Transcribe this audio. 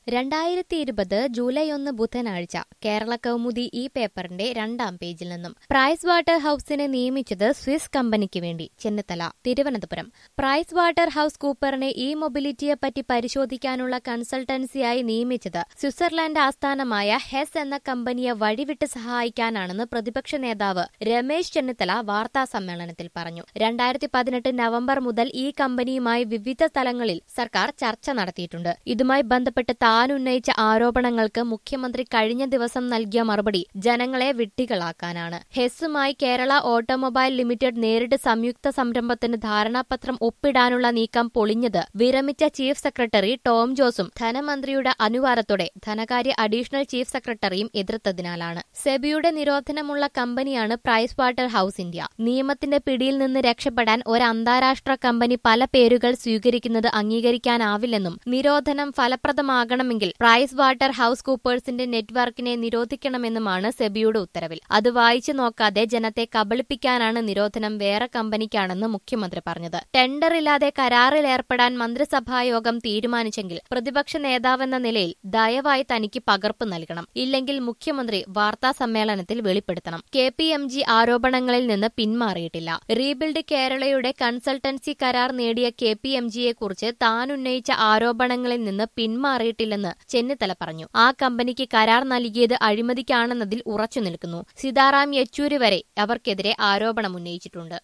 രണ്ടായിരത്തി ഇരുപത് ജൂലൈ ഒന്ന് ബുധനാഴ്ച കേരള കൗമുദി ഈ പേപ്പറിന്റെ രണ്ടാം പേജിൽ നിന്നും പ്രൈസ് വാട്ടർ ഹൌസിനെ നിയമിച്ചത് സ്വിസ് കമ്പനിക്ക് വേണ്ടി Chennithala Thiruvananthapuram Pricewaterhouse കൂപ്പറിനെ ഇ മൊബിലിറ്റിയെപ്പറ്റി പരിശോധിക്കാനുള്ള കൺസൾട്ടൻസിയായി നിയമിച്ചത് സ്വിറ്റ്സർലാൻഡ് ആസ്ഥാനമായ ഹെസ് എന്ന കമ്പനിയെ വഴിവിട്ട് സഹായിക്കാനാണെന്ന് പ്രതിപക്ഷ നേതാവ് രമേശ് ചെന്നിത്തല വാർത്താ സമ്മേളനത്തിൽ പറഞ്ഞു രണ്ടായിരത്തി പതിനെട്ട് നവംബർ മുതൽ ഈ കമ്പനിയുമായി വിവിധ സ്ഥലങ്ങളിൽ സർക്കാർ ചർച്ച നടത്തിയിട്ടുണ്ട് ഇതുമായി ബന്ധപ്പെട്ട് താൻ ഉന്നയിച്ച ആരോപണങ്ങൾക്ക് മുഖ്യമന്ത്രി കഴിഞ്ഞ ദിവസം നൽകിയ മറുപടി ജനങ്ങളെ വിഡ്ഢികളാക്കാനാണ് ഹെസ്സുമായി കേരള ഓട്ടോമൊബൈൽ ലിമിറ്റഡ് നേരിട്ട് സംയുക്ത സംരംഭത്തിന് ധാരണാപത്രം ഒപ്പിടാനുള്ള നീക്കം പൊളിഞ്ഞത് വിരമിച്ച ചീഫ് സെക്രട്ടറി ടോം ജോസും ധനമന്ത്രിയുടെ അനുവാദത്തോടെ ധനകാര്യ അഡീഷണൽ ചീഫ് സെക്രട്ടറിയും എതിർത്തതിനാലാണ് സെബിയുടെ നിരോധനമുള്ള കമ്പനിയാണ് പ്രൈസ് വാട്ടർ ഹൌസ് ഇന്ത്യ നിയമത്തിന്റെ പിടിയിൽ നിന്ന് രക്ഷപ്പെടാൻ ഒരു അന്താരാഷ്ട്ര കമ്പനി പല പേരുകൾ സ്വീകരിക്കുന്നത് അംഗീകരിക്കാനാവില്ലെന്നും നിരോധനം ഫലപ്രദമാകണമെങ്കിൽ പ്രൈസ് വാട്ടർ ഹൌസ് കൂപ്പേഴ്സിന്റെ നെറ്റ്വർക്കിനെ നിരോധിക്കണമെന്നുമാണ് സെബിയുടെ ഉത്തരവിൽ അത് വായിച്ചു നോക്കാതെ ജനത്തെ കബളിപ്പിക്കാനാണ് നിരോധനം വേറെ കമ്പനിക്കാണെന്ന് മുഖ്യമന്ത്രി പറഞ്ഞത് ടെൻഡറില്ലാതെ കരാറിൽ ഏർപ്പെടാൻ മന്ത്രിസഭായോഗം തീരുമാനിച്ചെങ്കിൽ പ്രതിപക്ഷ നേതാവെന്ന നിലയിൽ ദയവായി തനിക്ക് പകർപ്പ് നൽകണം ഇല്ലെങ്കിൽ മുഖ്യമന്ത്രി വാർത്താ സമ്മേളനത്തിൽ വെളിപ്പെടുത്തണം കെ പി എം ജി ആരോപണങ്ങളിൽ നിന്ന് പിന്മാറിയിട്ടില്ല റീബിൽഡ് കേരളയുടെ കൺസൾട്ടൻസി കരാർ നേടിയ കെ പി എം ജിയെക്കുറിച്ച് താൻ ഉന്നയിച്ച ആരോപണങ്ങളിൽ നിന്ന് പിന്മാറിയിട്ടില്ലെന്ന് ചെന്നിത്തല പറഞ്ഞു ആ കമ്പനിക്ക് കരാർ നൽകിയത് അഴിമതിക്കാണെന്നതിൽ ഉറച്ചു നിൽക്കുന്നു സീതാറാം യെച്ചൂരി വരെ അവർക്കെതിരെ ആരോപണമുന്നയിച്ചിട്ടുണ്ട്